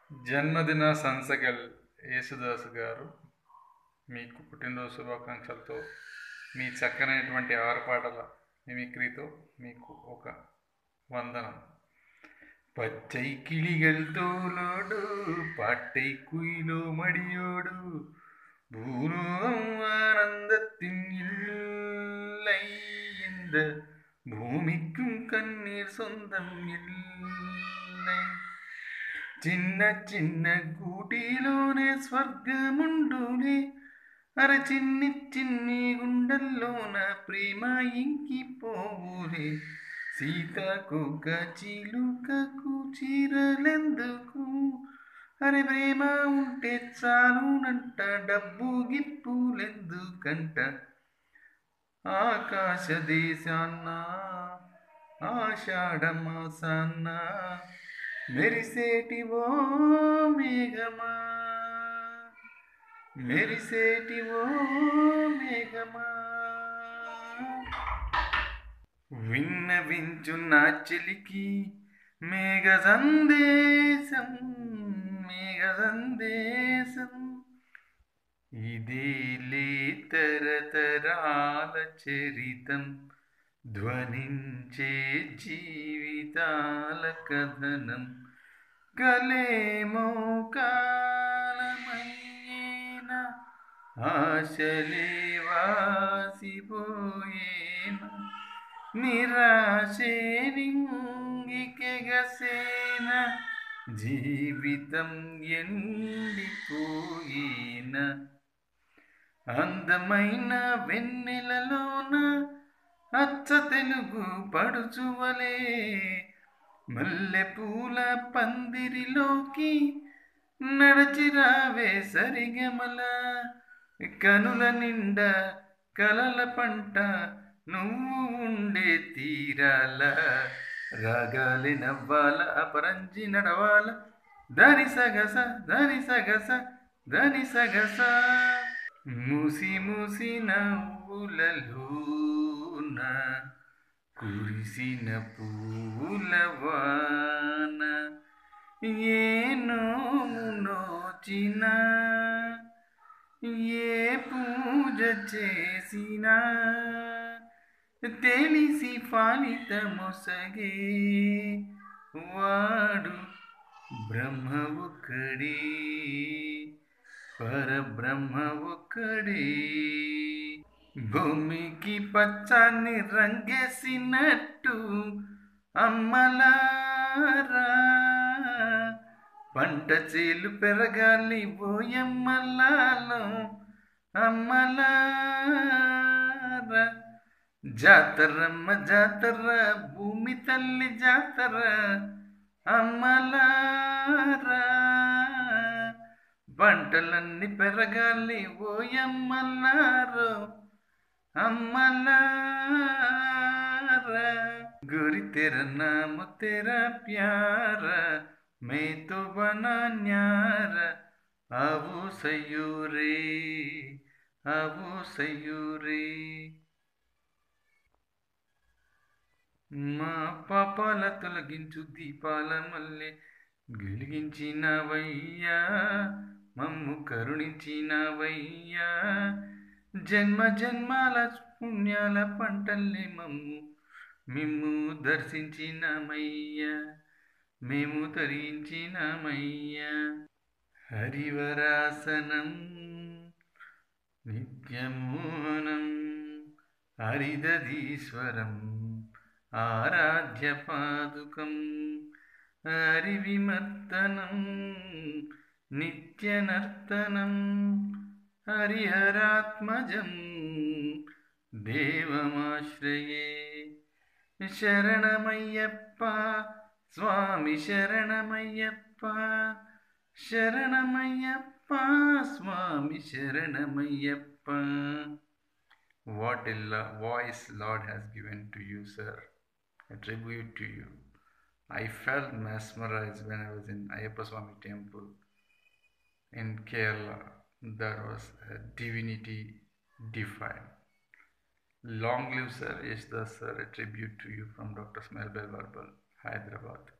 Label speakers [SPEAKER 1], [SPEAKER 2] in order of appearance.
[SPEAKER 1] జన్మదిన సంసగల్ యేసుదాసు గారు మీకు పుట్టినరోజు శుభాకాంక్షలతో మీ చక్కనైనటువంటి ఆరుపాటల మిమిక్రీతో మీకు ఒక వందనం பச்சை கிளிகள் தோலோடு பாட்டை குயிலோ மடியோடு பூலோகம் ஆனந்தத்தின் இல்லை இந்த பூமிக்கும் கண்ணீர் சொந்தம் இல்லை చిన్న చిన్న గూటిలోనే స్వర్గముండునే అర చిన్ని చిన్ని గుండెల్లోన ప్రేమ ఇంకిపోవులే సీతకొక చిలుకకు చీరలెందుకు అరే ప్రేమ ఉంటే చాలునంట డబ్బు గిప్పులెందుకంట ఆకాశ దేశాన్న ఆషాఢ మాసాన్న మెరిసేటి ఓ మేఘమా మెరిసేటి ఓ మేఘమా విన్నవించు నా చెలికి మేఘ సందేశం మేఘ సందేశం ఇదే తరతరాల చరితం ధ్వనించే జీవితాల కథనం కలేమో కాలమయ్యేన ఆశలే వాసిపోయేన నిరాశే నింగికెగసేన జీవితం ఎండిపోయిన అందమైన వెన్నెలలోన అచ్చ తెలుగు పడుచువలే మల్లె పూల పందిరిలోకి నడచిరావే సరిగమల కనుల నిండా కలల పంట నువ్వు ఉండే తీరాల రాగాలి నవ్వాల అపరంజి నడవాల దాని సగస దాని సగస దాని సగస మూసి మూసి నవ్వులలోన కురిసిన పూల వాన ఏ నోము నోచిన ఏ పూజ చేసినా తెలిసి ఫలితమొసగే వాడు బ్రహ్మ ఒక్కడే పరబ్రహ్మ ఒక్కడే భూమికి పచ్చాన్ని రంగేసినట్టు అమ్మలారా పంట చేలు పెరగాలి ఓయమ్మలాలో అమ్మలారా జాతరమ్మ జాతర భూమి తల్లి జాతర అమ్మలారా పంటలన్నీ పెరగాలి ఓయమ్మలారో అమ్మలారా గురి తెర నామ తెర ప్యార మే తో బనా న్యార ఆవు సయూరే ఆవు సయూరే మా పాపాల తొలగించు దీపాల మల్లె వెలిగించినవయ్యా మమ్ము కరుణించినవయ్యా జన్మ జన్మాల పుణ్యాల పంటల్ని మమ్ము మిమ్ము దర్శించినమయ్యా మేము తరించినమయ్యా హరివరాసనం నిత్యమోనం హరిదధీశ్వరం ఆరాధ్య పాదుకం హరివిమర్దనం నిత్యనర్తనం హరిహరాత్మజం దేవమాశ్రయే శరణమయ్యప్ప స్వామి శరణమయ్యప్ప శరణమయ్యప్ప స్వామి శరణమయ్యప్ప What a lo- voice Lord has given to you, sir. A tribute to you. I felt mesmerized when I was in Ayappa Swami temple in Kerala. That was a divinity defined. Long live sir, Yeshdas sir, a tribute to you from Dr. Smelbel Verbal, Hyderabad.